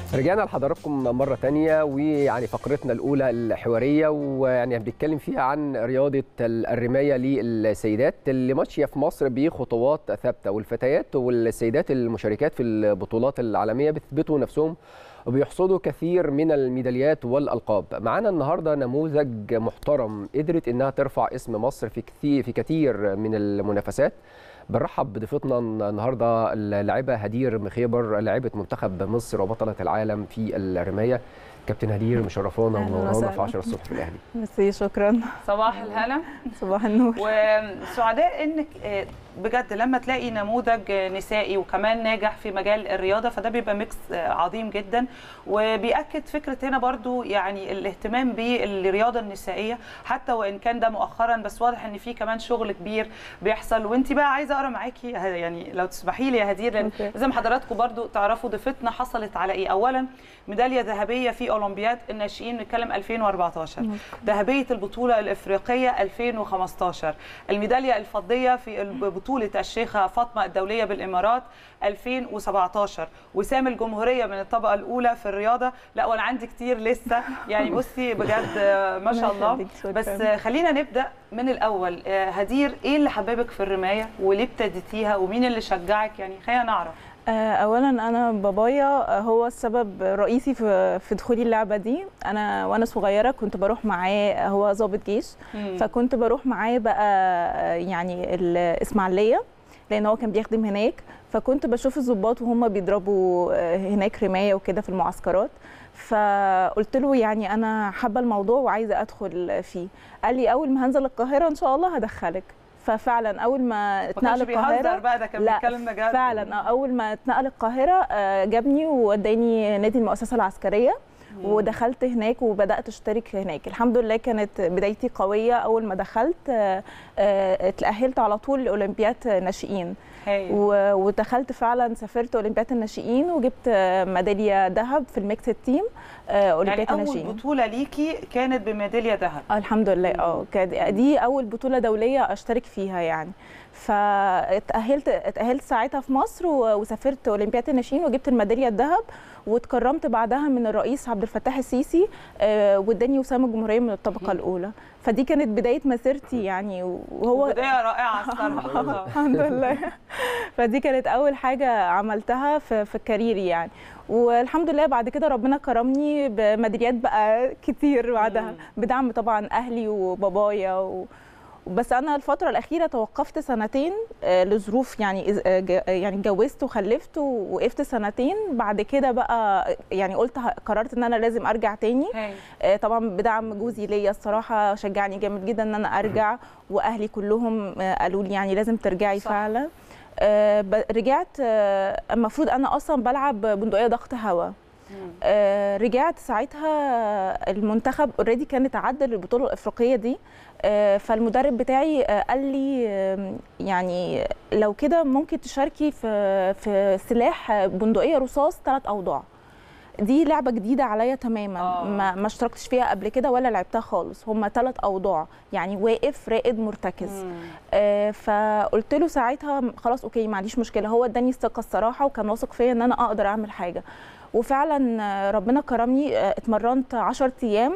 رجعنا لحضراتكم مرة تانية ويعني فقرتنا الأولى الحوارية ويعني بنتكلم فيها عن رياضة الرماية للسيدات اللي ماشية في مصر بخطوات ثابتة والفتيات والسيدات المشاركات في البطولات العالمية بيثبتوا نفسهم وبيحصدوا كثير من الميداليات والألقاب معانا النهاردة نموذج محترم قدرت إنها ترفع اسم مصر في كثير في كثير من المنافسات بنرحب بضيفتنا النهارده اللاعبه هدير مخيبر لاعبه منتخب مصر وبطله العالم في الرمايه كابتن هدير مشرفانا ومنورانا في 10 الصبح في الاهلي ميرسي شكرا صباح الهنا صباح النور وسعداء انك بجد لما تلاقي نموذج نسائي وكمان ناجح في مجال الرياضه فده بيبقى ميكس عظيم جدا وبياكد فكره هنا برضو يعني الاهتمام بالرياضه النسائيه حتى وان كان ده مؤخرا بس واضح ان في كمان شغل كبير بيحصل وانت بقى عايزه اقرا معاكي يعني لو تسمحي لي يا هدير لان زي ما حضراتكم برضو تعرفوا ضيفتنا حصلت على ايه اولا ميداليه ذهبيه في اولمبياد الناشئين بنتكلم 2014 ذهبيه البطوله الافريقيه 2015 الميداليه الفضيه في بطوله الشيخه فاطمه الدوليه بالامارات 2017 وسام الجمهوريه من الطبقه الاولى في الرياضه لا وانا عندي كتير لسه يعني بصي بجد ما شاء الله بس خلينا نبدا من الاول هدير ايه اللي حببك في الرمايه وليه ابتديتيها ومين اللي شجعك يعني خلينا نعرف اولا انا بابايا هو السبب الرئيسي في في دخولي اللعبه دي انا وانا صغيره كنت بروح معاه هو ضابط جيش مم. فكنت بروح معاه بقى يعني الاسماعيليه لان هو كان بيخدم هناك فكنت بشوف الضباط وهم بيضربوا هناك رمايه وكده في المعسكرات فقلت له يعني انا حابه الموضوع وعايزه ادخل فيه قال لي اول ما هنزل القاهره ان شاء الله هدخلك ففعلا اول ما اتنقل القاهره بقى ده كان بيتكلم بجد فعلا اول ما اتنقل القاهره جابني ووداني نادي المؤسسه العسكريه ودخلت هناك وبدات اشترك هناك الحمد لله كانت بدايتي قويه اول ما دخلت اتاهلت على طول لاولمبياد ناشئين ودخلت فعلا سافرت اولمبياد الناشئين وجبت ميداليه ذهب في الميكس تيم اولمبياد يعني الناشئين اول بطوله ليكي كانت بميداليه ذهب الحمد لله اه دي اول بطوله دوليه اشترك فيها يعني فاتاهلت اتاهلت ساعتها في مصر وسافرت اولمبياد الناشئين وجبت الميداليه الذهب واتكرمت بعدها من الرئيس عبد الفتاح السيسي واداني وسام الجمهوريه من الطبقه الاولى فدي كانت بدايه مسيرتي يعني وهو بدايه رائعه الصراحه الحمد لله فدي كانت اول حاجه عملتها في, في كاريري يعني والحمد لله بعد كده ربنا كرمني بميداليات بقى كتير بعدها بدعم طبعا اهلي وبابايا و... بس انا الفتره الاخيره توقفت سنتين لظروف يعني يعني اتجوزت وخلفت ووقفت سنتين بعد كده بقى يعني قلت قررت ان انا لازم ارجع تاني هي. طبعا بدعم جوزي ليا الصراحه شجعني جامد جدا ان انا ارجع واهلي كلهم قالوا لي يعني لازم ترجعي صح. فعلا رجعت المفروض انا اصلا بلعب بندقيه ضغط هواء آه رجعت ساعتها المنتخب اوريدي كانت عدى للبطوله الافريقيه دي آه فالمدرب بتاعي آه قال لي آه يعني لو كده ممكن تشاركي في في سلاح بندقيه رصاص ثلاث اوضاع دي لعبه جديده عليا تماما آه. ما, ما اشتركتش فيها قبل كده ولا لعبتها خالص هم ثلاث اوضاع يعني واقف رائد مرتكز آه فقلت له ساعتها خلاص اوكي ما عنديش مشكله هو اداني الثقه الصراحه وكان واثق فيا ان انا اقدر اعمل حاجه وفعلا ربنا كرمني اتمرنت 10 ايام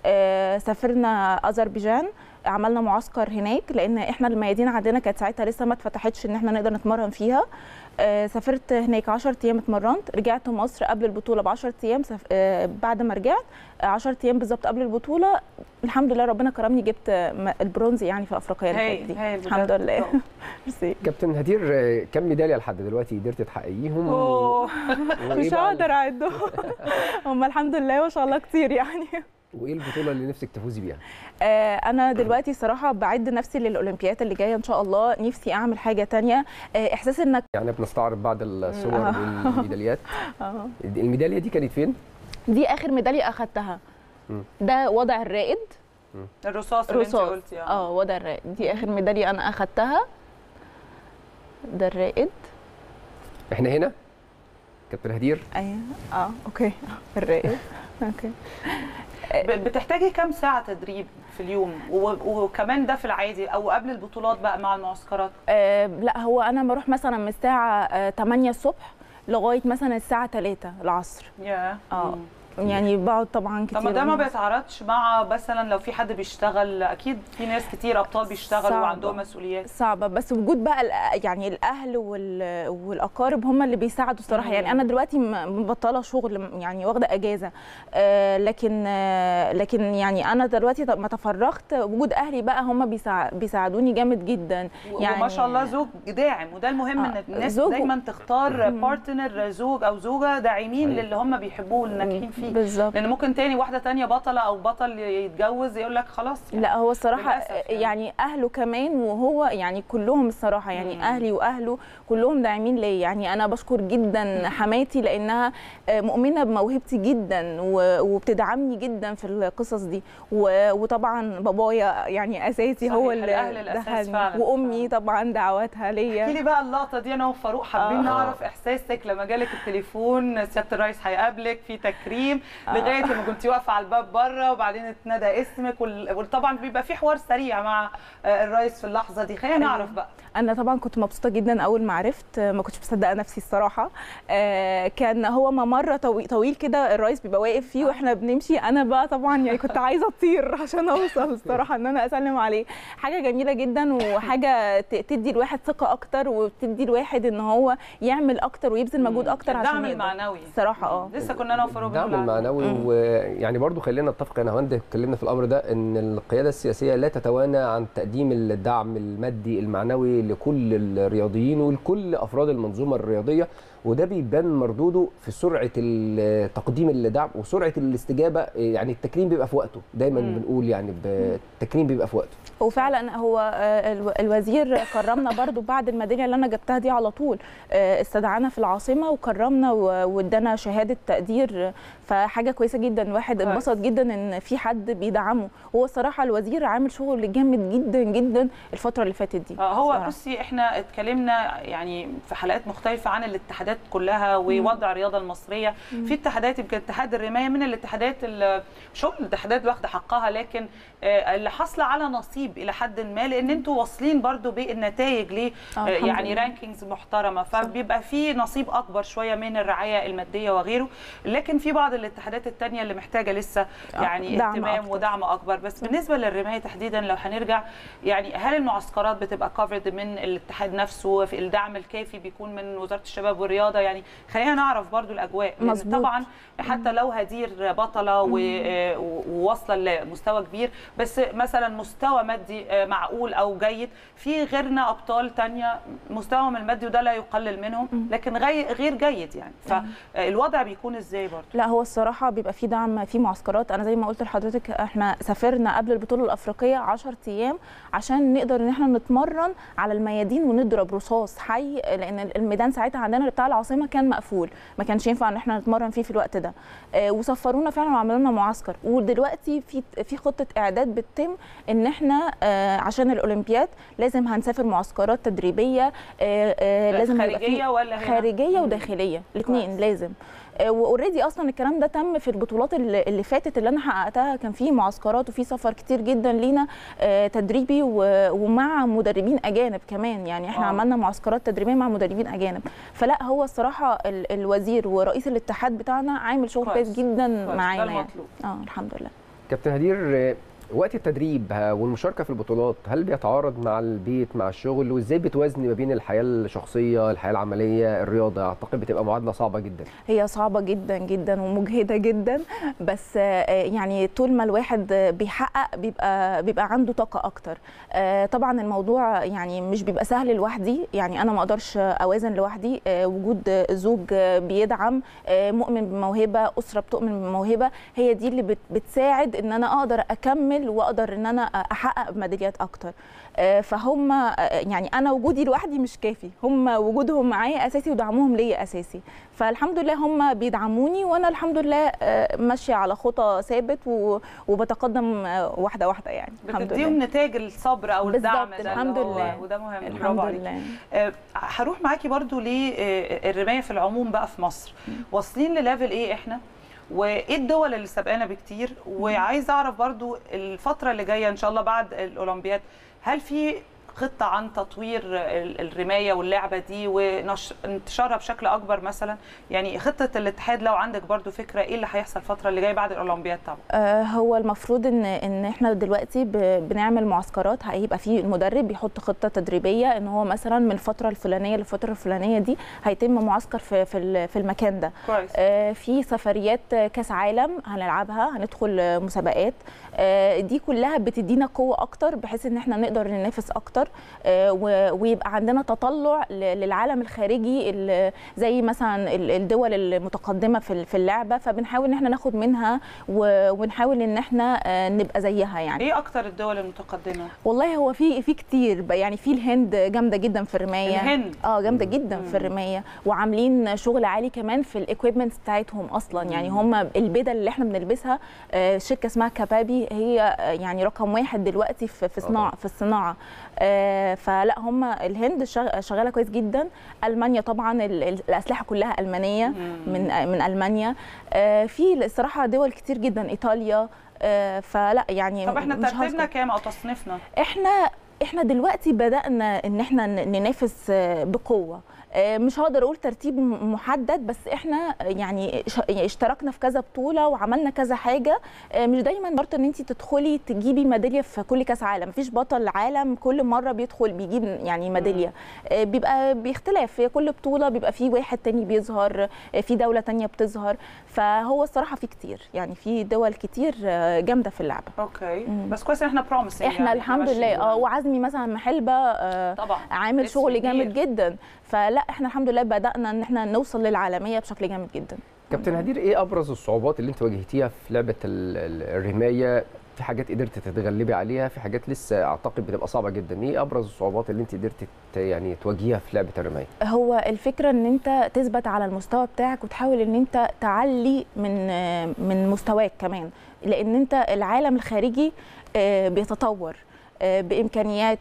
سافرنا اذربيجان عملنا معسكر هناك لان احنا الميادين عندنا كانت ساعتها لسه ما اتفتحتش ان احنا نقدر نتمرن فيها سافرت هناك 10 ايام اتمرنت رجعت مصر قبل البطوله ب 10 ايام سف... بعد ما رجعت 10 ايام بالظبط قبل البطوله الحمد لله ربنا كرمني جبت البرونز يعني في افريقيا اللي هي دي الحمد لله كابتن هدير كم ميداليه لحد دلوقتي قدرت تحققيهم مش هقدر اعدهم هم الحمد لله ما شاء الله كتير يعني وايه البطوله اللي نفسك تفوزي بيها آه انا دلوقتي صراحه بعد نفسي للاولمبيات اللي جايه ان شاء الله نفسي اعمل حاجه تانية آه احساس انك يعني بنستعرض بعض الصور آه. والميداليات آه. الميداليه دي كانت فين دي اخر ميداليه اخذتها ده وضع الرائد الرصاص اللي انت قلتي اه وضع الرائد دي اخر ميداليه انا اخذتها ده الرائد احنا هنا كابتن هدير ايوه اه اوكي الرائد اوكي بتحتاجي كام ساعه تدريب في اليوم وكمان ده في العادي او قبل البطولات بقى مع المعسكرات آه لا هو انا بروح مثلا من الساعه 8 الصبح لغايه مثلا الساعه 3 العصر يا اه مم. يعني بقعد طبعا كتير طب ما ده ما أنا- بيتعارضش مع مثلا لو في حد بيشتغل اكيد في ناس كتير ابطال بيشتغلوا صعبة. وعندهم مسؤوليات صعبة بس وجود بقى الأ- يعني الأهل وال- والأقارب هم اللي بيساعدوا الصراحة مم. يعني أنا دلوقتي م- مبطلة شغل م- يعني واخدة أجازة آه، لكن آه، لكن يعني أنا دلوقتي ط- ما تفرغت وجود أهلي بقى هم بيساع- بيساعدوني جامد جدا يعني وما شاء الله زوج داعم وده المهم آه، ان الناس زوج و- دايما تختار مم. بارتنر زوج او زوجه داعمين أيوة. للي هم بيحبوه والناجحين فيه بالظبط لان ممكن تاني واحده تانية بطله او بطل يتجوز يقول لك خلاص يعني لا هو الصراحة للأسف يعني. يعني. أهله كمان وهو يعني كلهم الصراحة يعني مم. أهلي وأهله كلهم داعمين ليا يعني أنا بشكر جدا حماتي لأنها آه، مؤمنة بموهبتي جدا و- وبتدعمني جدا في القصص دي و- وطبعا بابايا يعني أساسي صحيح، هو الأهل اللي الأساس دخلني فعلاً، وأمي فعلاً. طبعا دعواتها احكي ليا لي بقى اللقطه دي انا وفاروق حابين آه. نعرف احساسك لما جالك التليفون سياده الرئيس هيقابلك في تكريم آه. لغايه لما كنت واقفه على الباب بره وبعدين اتندى اسمك وال- وطبعا بيبقى في حوار سريع مع آه، الرئيس في اللحظه دي خلينا أيوة. نعرف بقى انا طبعا كنت مبسوطه جدا اول ما عرفت آه، ما كنتش مصدقه نفسي الصراحه آه، كان هو ممر طويل, طويل كده الرئيس بيبقى واقف فيه واحنا بنمشي انا بقى طبعا يعني كنت عايزه اطير عشان اوصل الصراحه ان انا اسلم عليه حاجه جميله جدا وحاجه ت- تدي الواحد ثقه اكتر وتدي الواحد ان هو يعمل اكتر ويبذل مجهود اكتر عشان الدعم يقدر. المعنوي الصراحه اه لسه كنا انا وفاروق الدعم بنقول عنه. المعنوي مم. ويعني برضو خلينا نتفق انا وهند اتكلمنا في الامر ده ان القياده السياسيه لا تتوانى عن تقديم الدعم المادي المعنوي لكل الرياضيين ولكل افراد المنظومه الرياضيه وده بيبان مردوده في سرعه ال- تقديم الدعم وسرعه الاستجابه يعني التكريم بيبقى في وقته دايما مم. بنقول يعني ب- التكريم بيبقى في وقته وفعلا هو آه، الو- الوزير كرمنا برضو بعد الميداليه اللي انا جبتها دي على طول آه، استدعانا في العاصمه وكرمنا و- وادانا شهاده تقدير فحاجه كويسه جدا الواحد كويس. انبسط جدا ان في حد بيدعمه هو الصراحه الوزير عامل شغل جامد جدا جدا الفتره اللي فاتت دي آه، هو صراحة. بصي احنا اتكلمنا يعني في حلقات مختلفه عن الاتحادات كلها ووضع الرياضه المصريه في اتحادات يمكن اتحاد الرمايه من الاتحادات اللي شغل الاتحادات واخده حقها لكن آه، اللي حاصله على نصيب الى حد ما لان انتوا واصلين برضو بالنتائج ل آه، الحمد يعني لله. رانكينجز محترمه فبيبقى في نصيب اكبر شويه من الرعايه الماديه وغيره لكن في بعض الاتحادات التانية اللي محتاجه لسه آه، يعني دعم اهتمام أكتر. ودعم اكبر بس بالنسبه للرمايه تحديدا لو هنرجع يعني هل المعسكرات بتبقى كفرد من الاتحاد نفسه في الدعم الكافي بيكون من وزاره الشباب والرياضه يعني خلينا نعرف برضو الاجواء لأن مظبوط. طبعا حتى لو هدير بطله و- آه، وواصله لمستوى كبير بس مثلا مستوى مادي آه، معقول او جيد في غيرنا ابطال تانية مستواهم المادي وده لا يقلل منهم لكن غي- غير جيد يعني فالوضع بيكون ازاي برضو لا هو الصراحه بيبقى في دعم في معسكرات انا زي ما قلت لحضرتك احنا سافرنا قبل البطوله الافريقيه 10 ايام عشان نقدر ان احنا نتمرن على الميادين ونضرب رصاص حي لان الميدان ساعتها عندنا بتاع العاصمه كان مقفول ما كانش ينفع ان احنا نتمرن فيه في الوقت ده آه، وسفرونا فعلا وعملوا لنا معسكر ودلوقتي في في خطه اعداد بتتم ان احنا آه، عشان الاولمبياد لازم هنسافر معسكرات تدريبيه آه، آه، لازم هيبقى في خارجيه ولا هنا؟ خارجيه مم. وداخليه الاثنين كويس. لازم واوريدي اصلا الكلام ده تم في البطولات اللي اللي فاتت اللي انا حققتها كان في معسكرات وفي سفر كتير جدا لينا آه، تدريبي و- ومع مدربين اجانب كمان يعني احنا آه. عملنا معسكرات تدريبيه مع مدربين اجانب فلا هو الصراحه ال- الوزير ورئيس الاتحاد بتاعنا عامل شغل كويس. كويس جدا كويس، ده معانا يعني المطلوب. اه الحمد لله كابتن هدير آه، وقت التدريب ها، والمشاركه في البطولات هل بيتعارض مع البيت مع الشغل وازاي بتوازني ما بين الحياه الشخصيه الحياه العمليه الرياضه اعتقد بتبقى معادله صعبه جدا هي صعبة جدا جدا ومجهدة جدا بس آه، يعني طول ما الواحد آه، بيحقق بيبقى بيبقى عنده طاقة أكتر آه، طبعا الموضوع يعني مش بيبقى سهل لوحدي يعني أنا ما أقدرش أوازن لوحدي آه، وجود آه، زوج آه، بيدعم آه، مؤمن بموهبة أسرة بتؤمن بموهبة هي دي اللي بت- بتساعد إن أنا أقدر أكمل وأقدر إن أنا أحقق ميداليات أكتر آه، فهم آه، يعني أنا وجودي لوحدي مش كافي هم وجودهم معايا أساسي ودعمهم ليا أساسي فالحمد لله هم بيدعموني وانا الحمد لله آه، ماشيه على خطى ثابت و- وبتقدم آه، واحده واحده يعني الحمد بتديهم لله نتاج الصبر او بالظبط، الدعم ده الحمد اللي هو- لله. وده مهم برافو الحمد عليكي. لله آه، هروح معاكي برضو للرمايه في العموم بقى في مصر واصلين لليفل ايه احنا وايه الدول اللي سابقانا بكتير وعايز اعرف برضو الفتره اللي جايه ان شاء الله بعد الاولمبياد هل في خطه عن تطوير ال- الرمايه واللعبه دي وانتشارها بشكل اكبر مثلا يعني خطه الاتحاد لو عندك برضو فكره ايه اللي هيحصل الفتره اللي جايه بعد الاولمبياد طبعا آه، هو المفروض ان ان احنا دلوقتي ب- بنعمل معسكرات هيبقى في المدرب بيحط خطه تدريبيه ان هو مثلا من الفتره الفلانيه للفتره الفلانيه دي هيتم معسكر في في ال- في المكان ده كويس آه، في سفريات كاس عالم هنلعبها هندخل آه، مسابقات آه، دي كلها بتدينا قوه اكتر بحيث ان احنا نقدر ننافس اكتر آه، و- ويبقى عندنا تطلع ل- للعالم الخارجي ال- زي مثلا ال- الدول المتقدمه في ال- في اللعبه فبنحاول ان احنا ناخد منها و- ونحاول ان احنا آه، نبقى زيها يعني ايه اكتر الدول المتقدمه والله هو في في كتير بقى، يعني في الهند جامده جدا في الرمايه الهند اه جامده جدا مم. في الرمايه وعاملين شغل عالي كمان في الاكويبمنتس بتاعتهم اصلا يعني هم البدل اللي احنا بنلبسها آه، شركه اسمها كابابي هي آه، يعني رقم واحد دلوقتي في في صناعه في الصناعه آه، فلا هم الهند شغ- شغاله كويس جدا المانيا طبعا ال- ال- الاسلحه كلها المانيه من آه، من المانيا آه، في الصراحه دول كتير جدا ايطاليا آه، فلا يعني طب احنا مش هذكر. ترتيبنا كام او تصنيفنا احنا احنا دلوقتي بدانا ان احنا ن- ننافس آه، بقوه آه، مش هقدر اقول ترتيب م- محدد بس احنا يعني ش- يعني اشتركنا في كذا بطوله وعملنا كذا حاجه آه، مش دايما شرط ان انت تدخلي تجيبي ميداليه في كل كاس عالم مفيش بطل عالم كل مره بيدخل بيجيب يعني ميداليه آه، بيبقى باختلاف في كل بطوله بيبقى في واحد تاني بيظهر آه، في دوله تانية بتظهر فهو الصراحه في كتير يعني في دول كتير آه، جامده في اللعبه اوكي مم. بس كويس ان احنا بروميسنج احنا الحمد لله اه وعزمي مثلا محلبه آه، طبعا عامل اسم شغل كبير. جامد جدا فلا احنا الحمد لله بدانا ان احنا نوصل للعالميه بشكل جامد جدا كابتن هدير ايه ابرز الصعوبات اللي انت واجهتيها في لعبه ال- ال- الرمايه في حاجات قدرت تتغلبي عليها في حاجات لسه اعتقد بتبقى صعبه جدا ايه ابرز الصعوبات اللي انت قدرتي ت- يعني تواجهيها في لعبه الرمايه هو الفكره ان انت تثبت على المستوى بتاعك وتحاول ان انت تعلي من آه، من مستواك كمان لان انت العالم الخارجي آه، بيتطور آه، بامكانيات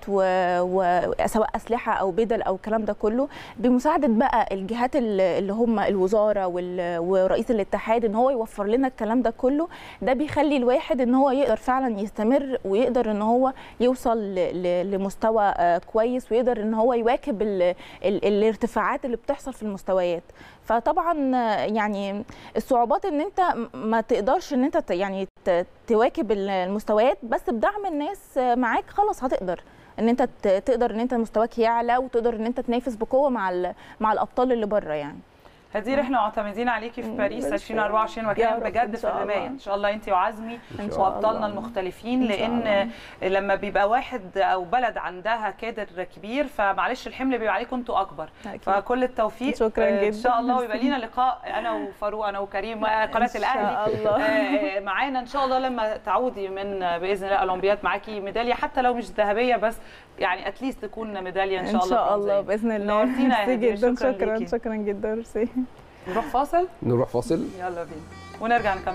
وسواء اسلحه او بدل او الكلام ده كله بمساعده بقى الجهات ال- اللي هم الوزاره وال- ورئيس الاتحاد ان هو يوفر لنا الكلام ده كله ده بيخلي الواحد ان هو يقدر فعلا يستمر ويقدر ان هو يوصل ل- ل- لمستوى آه، كويس ويقدر ان هو يواكب ال ال الارتفاعات اللي بتحصل في المستويات فطبعا آه، يعني الصعوبات ان انت م- ما تقدرش ان انت ت- يعني ت- تواكب ال- المستويات بس بدعم الناس آه، معاك خلاص هتقدر ان انت ت- تقدر ان انت مستواك يعلى وتقدر ان انت تنافس بقوه مع ال- مع الابطال اللي بره يعني هدير احنا معتمدين عليكي في مم، باريس بس 2024 يا وكان رب بجد إن في شاء الرمايه الله. ان شاء الله انت وعزمي إن شاء وابطالنا الله. المختلفين إن شاء لان لما بيبقى واحد او بلد عندها كادر كبير فمعلش الحمل بيبقى عليكم انتوا اكبر أكيد. فكل التوفيق شكراً آه، ان جداً. شاء الله ويبقى لينا لقاء انا وفاروق انا وكريم آه، قناه الاهلي ان شاء الله آه، معانا ان شاء الله لما تعودي من آه، باذن الله اولمبياد معاكي ميداليه حتى لو مش ذهبيه بس يعني اتليست تكون ميداليه ان شاء الله ان شاء الله برونزية. باذن الله نورتينا يا ميرسي هدير، جدا شكراً شكرا ليكي. شكرا جدا ميرسي نروح فاصل نروح فاصل يلا بينا ونرجع نكمل